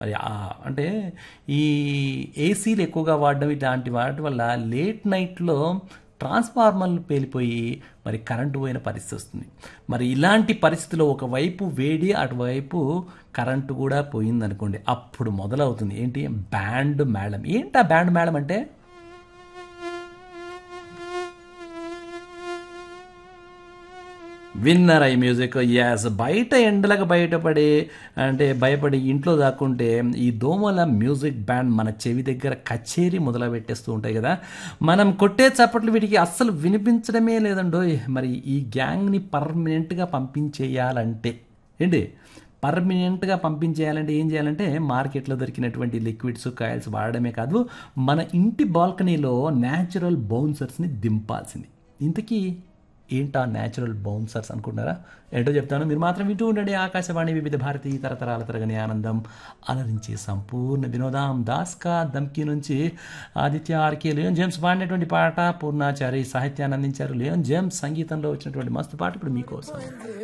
మరి ఆ అంటే ఈ ఏసీలు ఎక్కువగా వాడడం ఇలాంటి వాటి వల్ల లేట్ నైట్లో ట్రాన్స్ఫార్మర్లు పేలిపోయి మరి కరెంటు పోయిన పరిస్థితి వస్తుంది మరి ఇలాంటి పరిస్థితిలో ఒకవైపు వేడి అటువైపు కరెంటు కూడా పోయిందనుకోండి అప్పుడు మొదలవుతుంది ఏంటి బ్యాండ్ మేళం ఏంటి ఆ బ్యాండ్ మేళం అంటే విన్నర్ ఐ మ్యూజిక్ యాస్ బయట ఎండలకు బయటపడి అంటే భయపడి ఇంట్లో దాక్కుంటే ఈ దోమల మ్యూజిక్ బ్యాండ్ మన చెవి దగ్గర కచేరీ మొదలు పెట్టేస్తూ ఉంటాయి కదా మనం కొట్టే చప్పట్లు వీటికి అస్సలు వినిపించడమే లేదండో మరి ఈ గ్యాంగ్ని పర్మనెంట్గా పంపించేయాలంటే ఏంటి పర్మనెంట్గా పంపించేయాలంటే ఏం చేయాలంటే మార్కెట్లో దొరికినటువంటి లిక్విడ్స్ కాయిల్స్ వాడడమే కాదు మన ఇంటి బాల్కనీలో న్యాచురల్ బౌన్సర్స్ని దింపాల్సింది ఇంతకీ ఏంటా న్యాచురల్ బౌన్సర్స్ అనుకుంటారా ఏంటో చెప్తాను మీరు మాత్రం వింటూ ఉండండి ఆకాశవాణి వివిధ భారతి తరతరాల తరగని ఆనందం అలరించి సంపూర్ణ వినోదం దాస్కా దమ్కి నుంచి ఆదిత్య ఆర్కే లియోన్ జేమ్స్ పాడినటువంటి పాట పూర్ణాచారి సాహిత్యాన్ని అందించారు లియోన్ జేమ్స్ సంగీతంలో వచ్చినటువంటి మస్తు పాట ఇప్పుడు మీకోసం